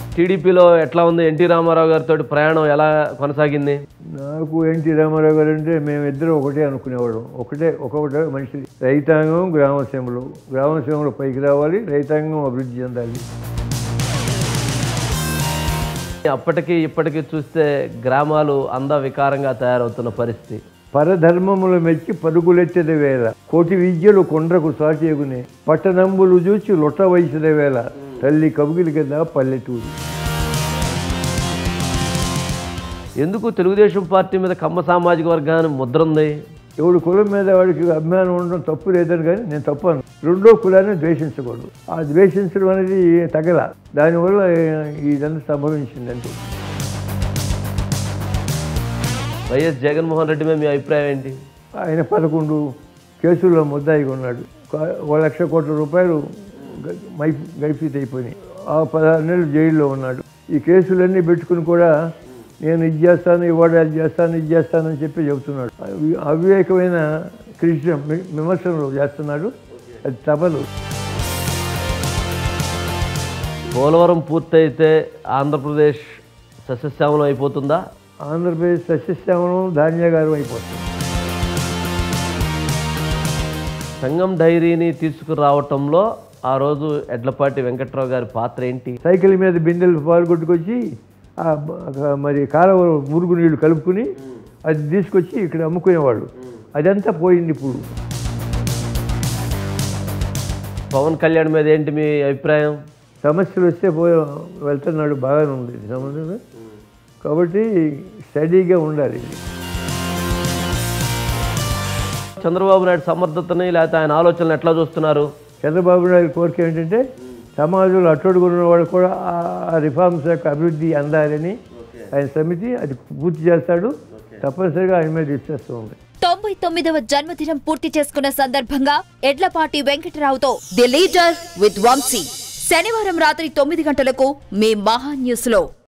టీడీపీలో ఎట్లా ఉంది ఎన్టీ రామారావు గారితో ప్రయాణం ఎలా కొనసాగింది నాకు ఎన్టీ రామారావు గారు అంటే మేమిద్దరం ఒకటే అనుకునేవాళ్ళం ఒకటే ఒకటే మనిషి రైతాంగం గ్రామసీమలు గ్రామసీమలు పైకి రావాలి రైతాంగం అభివృద్ధి చెందాలి అప్పటికి ఇప్పటికి చూస్తే గ్రామాలు అంద వికారంగా తయారవుతున్న పరిస్థితి పరధర్మములు మెచ్చి పరుగులెత్తెద వేళ కోటి విద్యలు కొండ్రకు సాచేగునే పట్టణంబులు చూచి లొట్ట వయసుద వేళ తల్లి కబుగిలి కదా పల్లెటూరు ఎందుకు తెలుగుదేశం పార్టీ మీద కమ్మ సామాజిక వర్గాన్ని ముద్ర ఉంది ఎవడు కులం మీద వాడికి అభిమానం ఉండడం తప్పు లేదని కానీ నేను తప్పాను రెండో కులాన్ని ద్వేషించకూడదు ఆ ద్వేషించడం అనేది తగల దానివల్ల ఇదంతా సంభవించిందంటే వైఎస్ జగన్మోహన్ రెడ్డి మీద మీ అభిప్రాయం ఏంటి ఆయన పదకొండు కేసుల్లో ముద్దాయిగా ఉన్నాడు కా- ఒక లక్ష కోట్ల రూపాయలు గ- మై గైఫీత్ అయిపోయినాయి ఆ పదహారు నెలలు జైల్లో ఉన్నాడు ఈ కేసులన్నీ పెట్టుకుని కూడా నేను ఇది చేస్తాను ఇవాడు అది చేస్తాను ఇది చేస్తానని చెప్పి చెబుతున్నాడు అవి- అవివేకమైన కృష్ణ విమర్శలు చేస్తున్నాడు అది తపదు పోలవరం పూర్తయితే ఆంధ్రప్రదేశ్ సస్యశ్యామలం అయిపోతుందా ఆంధ్రప్రదేశ్ సస్యశ్యామలం ధాన్యాగారం అయిపోతుంది సంగం డైరీని తీసుకురావటంలో ఆ రోజు ఎడ్లపాటి వెంకట్రావు గారి పాత్ర ఏంటి సైకిల్ మీద బిందెలు పాలు కొట్టుకొచ్చి ఆ బ- మరి కాలువ మురుగు నీళ్లు కలుపుకుని అది తీసుకొచ్చి ఇక్కడ అమ్ముకునేవాళ్ళు అదంతా పోయింది ఇప్పుడు పవన్ కళ్యాణ్ మీద ఏంటి మీ అభిప్రాయం సమస్యలు వస్తే పోయి వెళ్తున్నాడు బాగానే ఉంది ఇది సంబంధం కాబట్టి స్టడీగా ఉండాలి చంద్రబాబు నాయుడు సమర్థతని లేకపోతే ఆయన ఆలోచనలు ఎట్లా చూస్తున్నారు చంద్రబాబు నాయుడు కోరిక ఏంటంటే సమాజంలో అట్టడుగున్న వాళ్ళు కూడా ఆ రిఫార్మ్స్ యొక్క అభివృద్ధి అందాలని ఆయన సమితి అది పూర్తి చేస్తాడు తప్పనిసరిగా ఆయన మీద ఇచ్చేస్తూ ఉంది తొంభై తొమ్మిదవ జన్మదినం పూర్తి చేసుకున్న సందర్భంగా ఎడ్లపాటి వెంకటరావుతో ది లీడర్ విత్ వంశీ శనివారం రాత్రి తొమ్మిది గంటలకు మీ మహా న్యూస్ లో